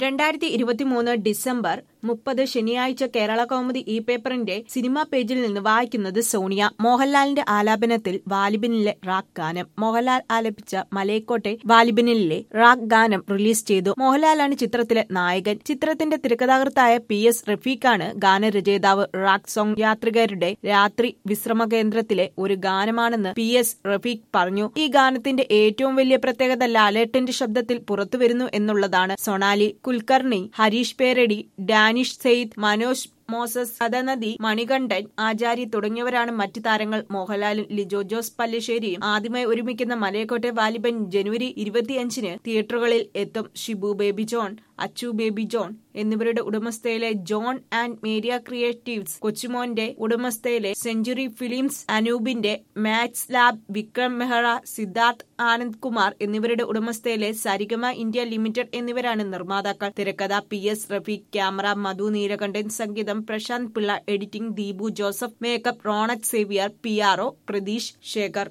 രണ്ടായിരത്തി ഇരുപത്തിമൂന്ന് ഡിസംബർ മുപ്പത് ശനിയാഴ്ച കേരള കൗമുദി ഇ പേപ്പറിന്റെ സിനിമാ പേജിൽ നിന്ന് വായിക്കുന്നത് സോണിയ മോഹൻലാലിന്റെ ആലാപനത്തിൽ വാലിബനിലെ റാക്ക് ഗാനം മോഹൻലാൽ ആലപിച്ച മലയക്കോട്ടെ വാലിബനിലെ റാക്ക് ഗാനം റിലീസ് ചെയ്തു മോഹൻലാലാണ് ചിത്രത്തിലെ നായകൻ ചിത്രത്തിന്റെ തിരക്കഥാകൃത്തായ പി എസ് റഫീഖാണ് ഗാനരചയിതാവ് റാക്ക് സോങ് യാത്രികരുടെ രാത്രി വിശ്രമ കേന്ദ്രത്തിലെ ഒരു ഗാനമാണെന്ന് പി എസ് റഫീഖ് പറഞ്ഞു ഈ ഗാനത്തിന്റെ ഏറ്റവും വലിയ പ്രത്യേകത ലാലേട്ടന്റെ ശബ്ദത്തിൽ പുറത്തുവരുന്നു എന്നുള്ളതാണ് സൊണാലി കുൽക്കർണി ഹരീഷ് പേരടി ഡാനിഷ് സെയ്ദ് മനോജ് മോസസ് സദനദി മണികണ്ഠൻ ആചാരി തുടങ്ങിയവരാണ് മറ്റ് താരങ്ങൾ മോഹൻലാലും ലിജോ ജോസ് പല്ലിശ്ശേരിയും ആദ്യമായി ഒരുമിക്കുന്ന മലയക്കോട്ടെ വാലിബൻ ജനുവരി ഇരുപത്തിയഞ്ചിന് തിയേറ്ററുകളിൽ എത്തും ഷിബു ബേബി ജോൺ അച്ചു ബേബി ജോൺ എന്നിവരുടെ ഉടമസ്ഥയിലെ ജോൺ ആൻഡ് മേരിയ ക്രിയേറ്റീവ്സ് കൊച്ചുമോന്റെ ഉടമസ്ഥയിലെ സെഞ്ചുറി ഫിലിംസ് അനൂപിന്റെ മാക്സ് ലാബ് വിക്രം മെഹ്റ സിദ്ധാർത്ഥ് ആനന്ദ് കുമാർ എന്നിവരുടെ ഉടമസ്ഥയിലെ സരിഗമ ഇന്ത്യ ലിമിറ്റഡ് എന്നിവരാണ് നിർമ്മാതാക്കൾ തിരക്കഥ P S Rafeeq camera Madhu Neelakandan സംഗീതം Prashant Pillai editing Deepu Joseph makeup Ronex Xavier P R O Pratheesh Shekhar